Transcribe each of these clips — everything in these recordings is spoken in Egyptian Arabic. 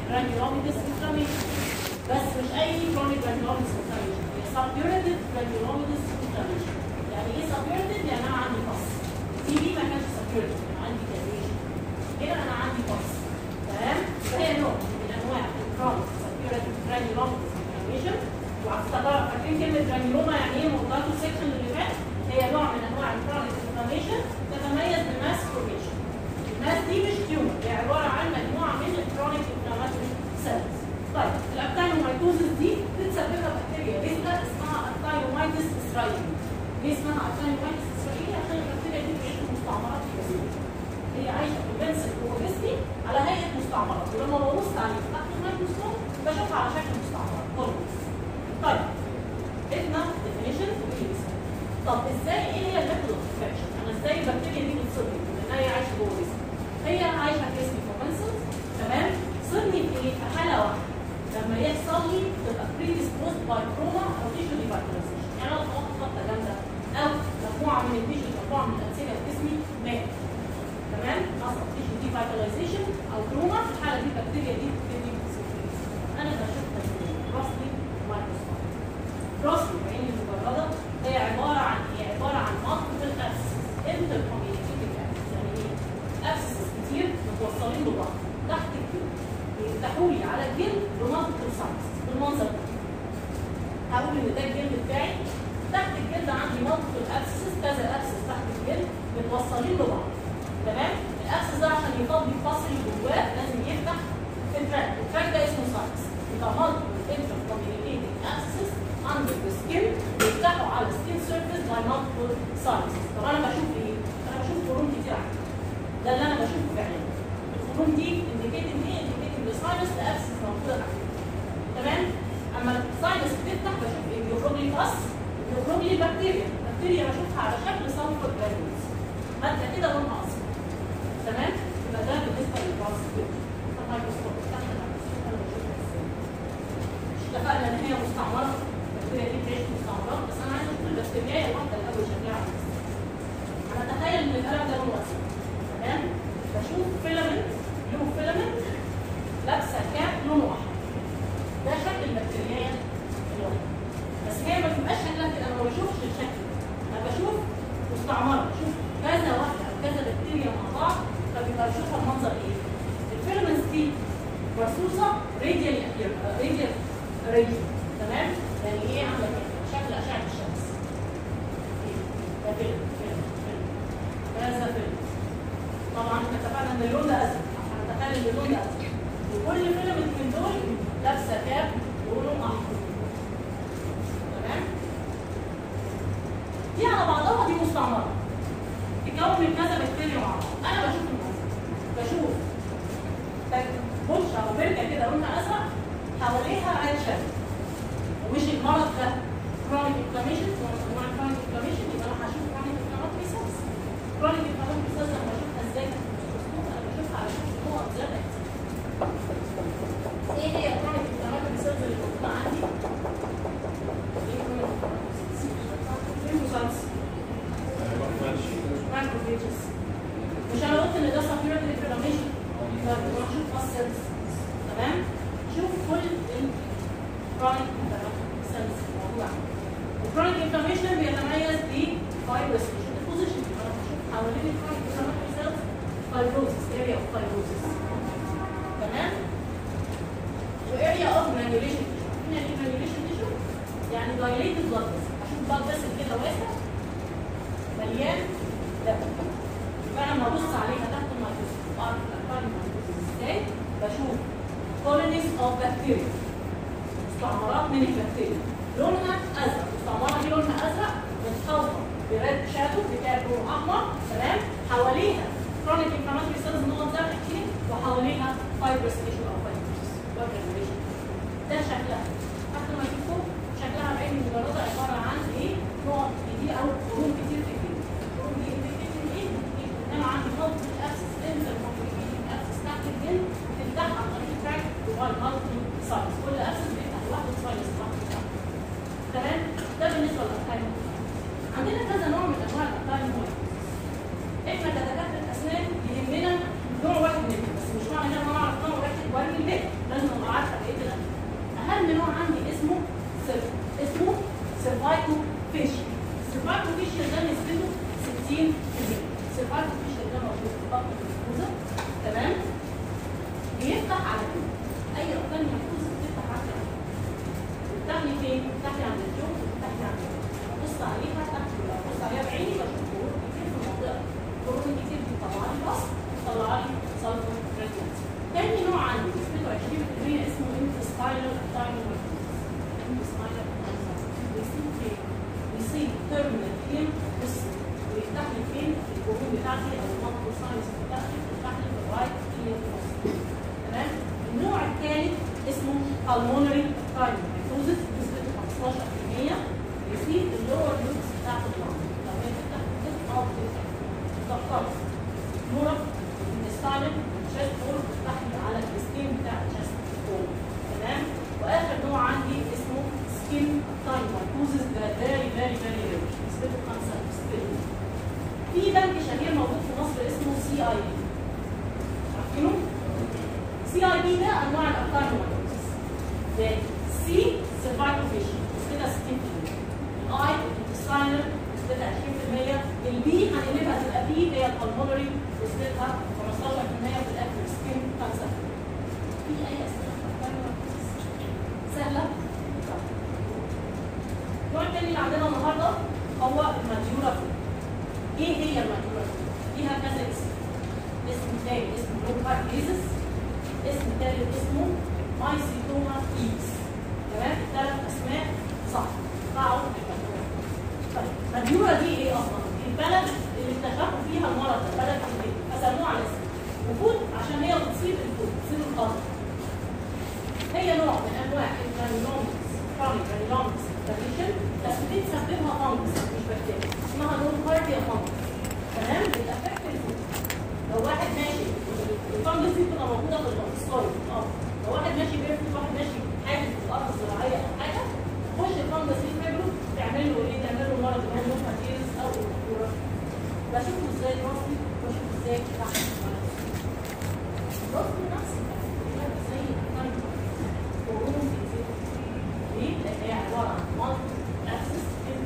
جرانيولوميتس انفلاميشن بس مش اي كرونيك جرانيولوميتس انفلاميشن هي سبيورتيف جرانيولوميتس انفلاميشن يعني ايه سبيورتيف؟ يعني انا عندي فص تي بي ما كانش سبيورتيف انا عندي كازيشن هنا انا عندي فص تمام فهي نوع من انواع الكرونيك سبيورتيف جرانيولوميتس انفلاميشن وهتفتكر فاكرين كلمه جرانيولوما يعني ايه موضوعات السكشن اللي فات هي نوع من انواع الكرونيك انفلاميشن تتميز بماس فورميشن الماس دي مش تيومر هي عباره عن مجموعه من الكرونيك انفلاماتوري سيلز طيب الاكتاينومايتوزس دي بتسببها بكتيريا ريزلا اسمها اكتاينومايتس اسرائيلي ليه اسمها اكتاينومايتس اسرائيلي عشان البكتيريا دي بتعيش في مستعمرات في جسمنا هي عايشه في البنسل جوه على هيئه مستعمرات ولما ببص عليه تحت الميكروسكوب بشوفها على شكل مستعمرات كولونز طيب ادنا ديفينيشن طب ازاي ايه هي الميثود اوف انفكشن؟ انا ازاي البكتيريا دي بتصيبني؟ لان هي عايشه جوه جسمي. هي عايشه في جسمي كومنسلز تمام؟ صيبني في ايه؟ في حاله واحده لما يحصل لي تبقى بريديسبوز باي تروما او تيشو ديفايتاليزيشن يعني انا اتوقف خبطه جامده او مجموعه من التيشو مجموعه من الانسجه في جسمي ماتت تمام؟ حصل تيشو ديفايتاليزيشن او تروما في الحاله دي البكتيريا دي بتبتدي تصيب انا بشوفها ازاي؟ راسلي مايكروسكوب راسلي بعيني المجرده هي عباره عن ايه؟ عباره عن مالتيبل ابسس انتر كوميونيكيتنج ابسس يعني ايه؟ ابسس كتير متوصلين ببعض تحت الجلد يفتحوا لي على الجلد بمالتيبل سايز بالمنظر ده هقول ان ده الجلد بتاعي تحت الجلد عندي مالتيبل ابسس كذا ابسس تحت الجلد متوصلين ببعض تمام؟ الابسس ده عشان يفضي الفصل اللي جواه لازم يفتح في التراك التراك ده اسمه سايز يبقى مالتيبل انتر كوميونيكيتنج ابسس under the skin بيفتحوا على skin surface by multiple sizes طب انا بشوف ايه؟ انا بشوف خروم كتير عندي ده اللي انا بشوفه فعلا الخروم دي indicating ايه؟ indicating the sinus the abscess موجوده تحت تمام؟ اما الساينس بتفتح بشوف ايه؟ بيخرج لي فص بيخرج لي بكتيريا بكتيريا بشوفها على شكل سلفر جرانيولز ماده كده لونها اصفر تمام؟ يبقى ده بالنسبه للراس الميكروسكوب تحت الميكروسكوب انا بشوفها ازاي؟ مش اتفقنا ان هي مستعمره البكتيريا دي بتعيش في مستعمرات بس انا عايز اشوف البكتيريا الواحده الاول شكلها عامل ازاي. انا اتخيل ان القلم ده لونه اسود تمام بشوف فيلامنت له فيلامنت لابسه كاب لونه احمر ده شكل البكتيريا الواحده بس هي ما بتبقاش شكلها كده انا ما بشوفش الشكل انا بشوف مستعمره بشوف كذا واحده او كذا بكتيريا مع بعض فبيبقى بشوفها المنظر ايه الفيلامنتس دي مرصوصه راديال راديال راديال تمام يعني ايه عامله كده شكل اشعه الشمس ده فيلم فيلم فيلم هذا فيلم طبعا احنا اتفقنا ان اللون ده ازرق احنا اتفقنا ان اللون ده ازرق وكل فيلم من دول لابسه كاب لونه احمر تمام دي على بعضها دي مستعمره تتكون من كذا بكتيريا مع بعض انا بشوف المنظر بشوف بشره او بركه كده لونها ازرق حواليها عين شمس ومش المرض ده كرونيك انفلاميشن انواع كرونيك انفلاميشن يبقى انا هشوف كرونيك انفلاماتوري سيلز كرونيك انفلاماتوري سيلز انا بشوفها ازاي تحت الميكروسكوب انا بشوفها على شكل نقط زرقاء ايه هي كرونيك انفلاماتوري سيلز اللي موجوده عندي؟ ايه كرونيك انفلاماتوري سيلز؟ ليمفوسايتس ماكروفيجز مش انا قلت ان ده سبيورتي انفلاميشن فبروح اشوف السيلز تمام؟ شوف كل chronic inflammatory cells الموضوع الكرونيك انفلاميشن بيتميز بفايبرس ديبوزيشن حوالين الكرونيك انفلاماتوري سيلز فايبروزس اريا اوف فايبروزس تمام واريا اوف جرانيوليشن تيشو يعني جرانيوليشن تيشو يعني دايليتد بلاد فيسل اشوف بلاد فيسل كده واسع مليان دم يبقى انا لما ابص عليها تحت الميكروسكوب اعرف الاكوان الميكروسكوب ازاي بشوف colonies of bacteria مستعمرات من البكتيريا لونها ازرق المستعمره دي لونها ازرق متخلطه بريد شادو بتاع لون احمر تمام حواليها كرونيك انفلاماتوري سيلز نقط زرق كتير وحواليها فايبرس تيشو او فايبرس اورجانيزيشن ده شكلها تحت الميكروسكوب شكلها بعين مجرده عباره عن ايه نقط كتير او قرون كتير في الجلد القرون دي بتكتب ايه؟ ان انا عندي مالتي ابسس انتر كوميونيكيتنج ابسس تحت الجلد بتفتحها عن طريق التراك جوه المالتي سايز كل ابسس بيفتح لوحده سايز لوحده تمام ده بالنسبه للارقام عندنا كذا نوع من انواع الارقام احنا كدكاتره اسنان يهمنا نوع واحد منهم بس مش معنى ان انا اعرف نوع واحد وارمي الباقي لازم الفايتو فيشر ده موجود في بطن المفروزه تمام بيفتح على كده اي اقطان مفروزه بتفتح على كده بتفتح لي فين؟ بتفتح لي عند الجو بتفتح لي عند ابص عليها تحت لو ابص عليها بعيني بشوف خروج كتير في المنطقه خروج كتير دي طبعا بس طلع لي سلفر ريديانس تاني نوع عندي نسبته 20% اسمه انتستاينال ابتاينال انتستاينال بيصيب فين؟ بيصيب تيرمينال فين بص ويفتح لي فين القرون بتاعتي او المنطقه ساينس بتاعتي بتفتح لي في الرايت اير تمام النوع الثالث اسمه pulmonary ابتاينال ميكروزس نسبته 15% يصيب اللور لوبس بتاعت اللنج لو هي بتفتح بتفتح او بتفتح ضغطات نورك الستايلن شيست بول بتفتح لي على السكين بتاع الشيست بول تمام واخر نوع عندي اسمه سكين تايم ماركوزس ده فيري فيري فيري رير نسبته 5% في بنك شهير موجود في مصر اسمه سي اي بي عارفينه؟ سي اي بي ده انواع الابتايم ماركوزس ده سي سيرفايكال فيشن نسبتها 60% الاي الانتستاينال نسبتها 20% البي هنقلبها تبقى بي هي البلمونري نسبتها 15% في الاخر سكين 5% في اي اسئله في الأبتايم ماركوزس؟ سهله؟ النوع الثاني اللي عندنا النهارده هو الماتيورا فود. ايه هي الماتيورا فود؟ ليها كذا اسم. اسم تاني اسمه لوكاركيزس اسم تالت اسمه مايسيتوما ايكس. تمام؟ الثلاث اسماء صح. ضعوا الماتيورا طيب الماتيورا دي ايه اصلا؟ دي البلد اللي اكتشفوا فيها المرض ده بلد ايه؟ فسموه على اسم. وفود عشان هي بتصيب الفود بتصيب القلب. هي نوع من انواع الجرانيلومز كرونيك جرانيلومز كونديشن بس دي تسببها فانجس مش بكتيريا اسمها نون كارديا فانجس تمام بتافكت الفود لو واحد ماشي الفانجس دي بتبقى موجوده في السويل اه لو واحد ماشي بيرفض واحد ماشي حاجه في الارض الزراعيه او حاجه تخش الفانجس دي في رجله تعمل له ايه؟ تعمل له مرض اللي هو نون كارديز او الكوره بشوفه ازاي راسي بشوفه ازاي تحت راسي نفسي زي الفانجس قرون كتير ليه؟ لان هي عباره عن مالتي اكسس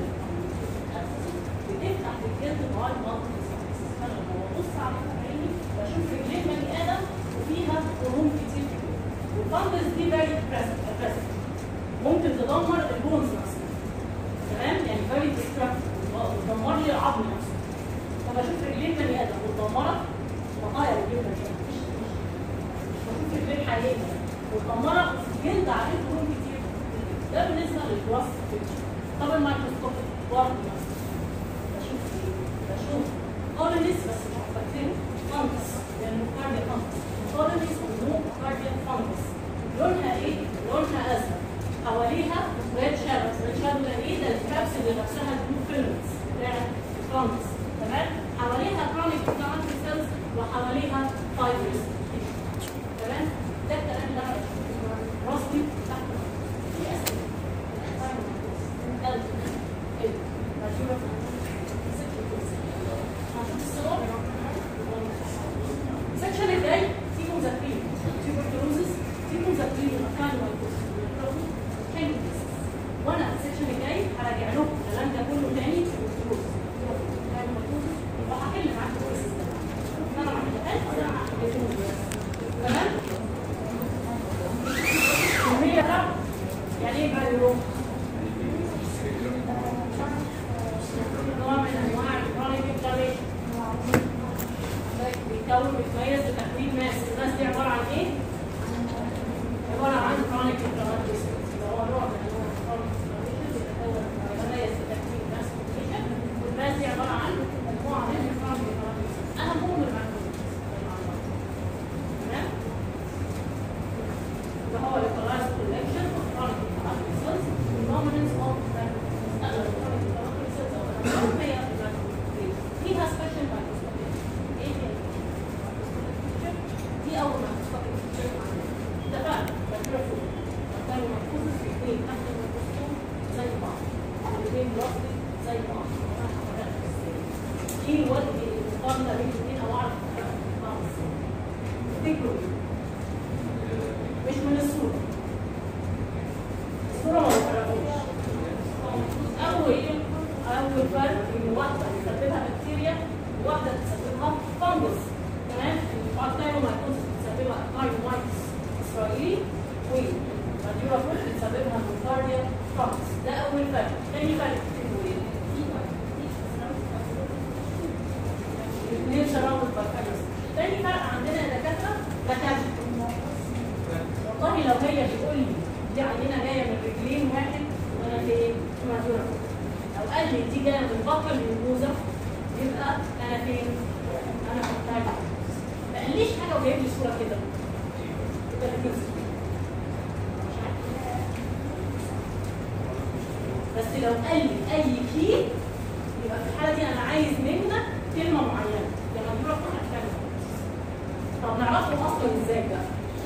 بتفتح الجلد لغايه مالتي اكسس فانا لما ببص عليها بعيني بشوف رجلين بني ادم وفيها قرون كتير والفانجس دي فيري اجريسيف ممكن تدمر البونز نفسها تمام يعني فيري ديستركتيف وتدمر لي العظم نفسه فبشوف رجلين بني ادم متدمره بقايا رجلين بني ادم مش مش بشوف رجلين حقيقيه متدمره جلد عليه قرون كتير ده بالنسبه للجراس بيكتشر طب الميكروسكوب برضه نفس بشوف ايه؟ بشوف كولونيز بس مش بكتيريا فانجس لانه كارديا فانجس كولونيز ونو كارديا فانجس لونها ايه؟ لونها ازرق حواليها ريد شادوز ريد شادو ده ايه؟ ده الكابس اللي نفسها البلو فيلمنتس بتاعت الفانجس تمام؟ حواليها كرونيك انفلاماتوري سيلز وحواليها فايبرز تمام؟ ده الكلام اللي انا بشوفه راسي تحت في اسئله قلب قلب مجهوله السكشن الجاي فيه مذاكرين تيوبركلوزس فيه مذاكرين مكان حلو وانا السكشن الجاي هراجع لكم الكلام ده كله تاني تيوبركلوزس وهحل معاكم الكويسز ده انا ما حلتهاش انا هحلهم تمام وهي بقى يعني ايه بقى اليوم؟ نوع من انواع الكرونيك انفلاميشن بيتكون بيتميز بتكوين ماس الماس دي عباره عن ايه؟ عباره عن كرونيك انفلاميشن اللي هو نوع من انواع الكرونيك انفلاميشن بيتكون بيتميز بتكوين ماس كونديشن والماس دي عباره عن مجموعه من الكرونيك انفلاميشن اهمهم الماكروز تمام؟ اللي هو localized collection of chronic inflammatory cells dominance of other chronic inflammatory cells او الأمراض هي الماكروفيج فيها special microscopic ايه هي الميكروسكوبيك دي اول ماكروسكوبيك اتفقنا ماكروفيج كانوا مفروض الاثنين تحت الميكروسكوب زي بعض الاثنين بلاستيك زي بعض ايه الوجه المقارنه بين الاثنين او اعرف بعض ازاي تفتكروا ايه؟ مش من الصورة الصورة ما بتفرقوش أول أول فرق إن واحدة تسببها بكتيريا وواحدة بتسببها فانجس تمام البارتايرومايكوزس بتسببها كاينومايتس اسرائيلي والراديولا بتسببها نوكارديا فانجس ده اول فرق تاني فرق تكتبوا ايه؟ الاثنين شراوة البكالوريوس تاني فرق عندنا يا دكاتره دكاتره والله لو هي بتقول لي دي عينه جايه من رجلين واحد وانا في ايه؟ في مدينه لو قال لي دي جايه من بطن الموزه يبقى انا فين؟ انا في التايم ما قاليش حاجه وجايب لي صوره كده يبقى ده كده. بس لو قال لي اي كي يبقى في الحاله دي انا عايز منك كلمه معينه لما نروح نتكلم طب نعرفهم اصلا ازاي بقى؟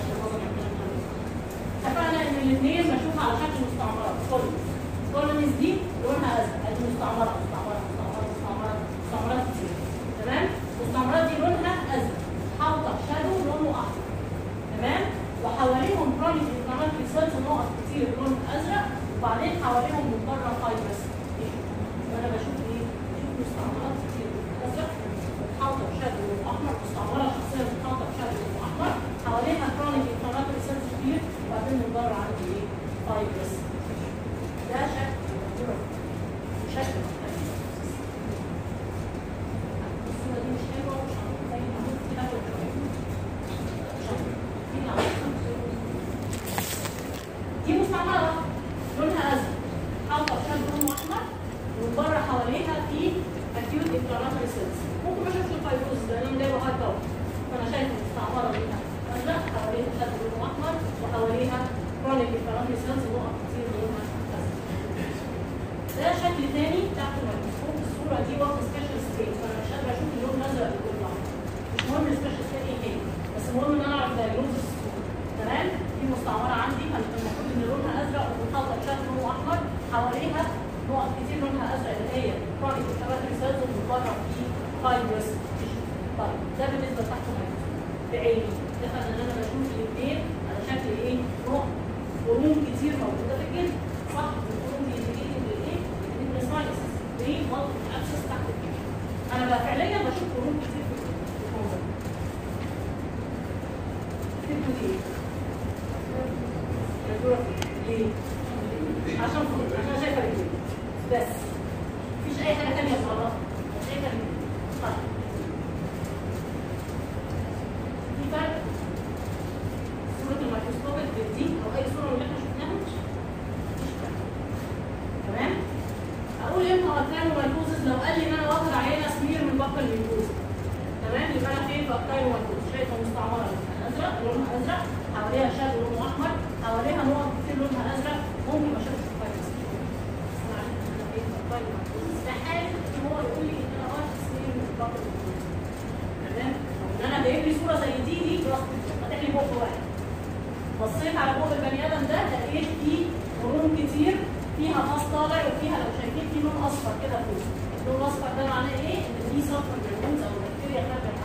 اتفقنا ان الاثنين بشوفها على شكل مستعمرات كولونيز كولونيز دي لونها ازرق ادي مستعمره مستعمره مستعمره مستعمره مستعمرات كتير تمام المستعمرات دي لونها ازرق حاطه شادو لونه احمر تمام وحواليهم كرونيك انفلامات ريسيرش نقط كتير لون ازرق وبعدين حواليهم من بره فايبرس وانا بشوف ايه؟ بشوف مستعمرات كتير ازرق حاطه بشادو لون احمر مستعمره شخصيه حاطه بشادو لون احمر حواليها كرونيك انفلامات ريسيرش كتير وبعدين من بره عندي ايه؟ فايبرس ده شكل الدكتورة. شكل مختلف الصورة دي مش حلوة ومش هنقول زي ما قلت كده في الكلام. شكل. دي اللي عملتها. دي مستعمرة لونها أزرق حاطة بشكل لونه أحمر ومن بره حواليها في acute inflammatory cells ممكن ما اشوفش الفيروس لان انا جايبه هاي باور فانا شايفه مستعمرة لونها أزرق حواليها شكل لونه أحمر وحواليها chronic inflammatory cells نقط كتير لونها أزرق ده شكل تاني تحت الميكروسكوب الصورة دي واخدة سبيشال ستيت فانا مش قادرة اشوف اللون الازرق اللي جوه مش مهم السبيشال ستيت ايه هي بس المهم ان انا اعرف دايجنوزس الصورة تمام دي مستعمرة عندي كانت المفروض ان لونها ازرق ومحاطة بشكل لونه احمر حواليها نقط كتير لونها ازرق اللي هي كرونيك انفلاماتوري سيلز ومن بره في فايبرس طيب ده بالنسبة تحت الميكروسكوب بعيني اتفقنا ان انا بشوف الاثنين على شكل ايه؟ نقط قرون كتير موجودة في الجلد صح القرون دي indicating للايه؟ الساينس ليه مالتي ابسس تحت الجلد انا بقى فعليا بشوف قرون كتير في المنظر تكتبوا دي ايه؟ ليه؟ عشان فوق عشان شايفه رجلي بس مفيش اي حاجه ثانيه صغيره شايفه رجلي طيب في فرق صوره الميكروسكوب دي او اي صوره من اللي احنا شفناها مفيش فرق تمام اقول امتى اكتايرو مايكوزس لو قال لي ان انا واخد عينه سمير من بطن الميكوز تمام يبقى انا فين في اكتايرو مايكوزس شايفه مستعمره ازرق لونها ازرق حواليها شادو لونه احمر حواليها نقط كتير لونها ازرق ممكن ما اشوفش كويس بس انا عارفه ان انا فين في اكتايرو مايكوزس ده حاله ان هو يقول لي ان انا واخد سمير من بطن الميكوز تمام ان انا جايب لي صوره زي دي دي خلاص فاتح لي بق واحد بصيت على بق البني ادم ده لقيت فيه قرون كتير فيها فاس طالع وفيها لو شايفين في لون اصفر كده فوق اللون الاصفر ده معناه ايه؟ ان في صفر جرمونز او بكتيريا خارجه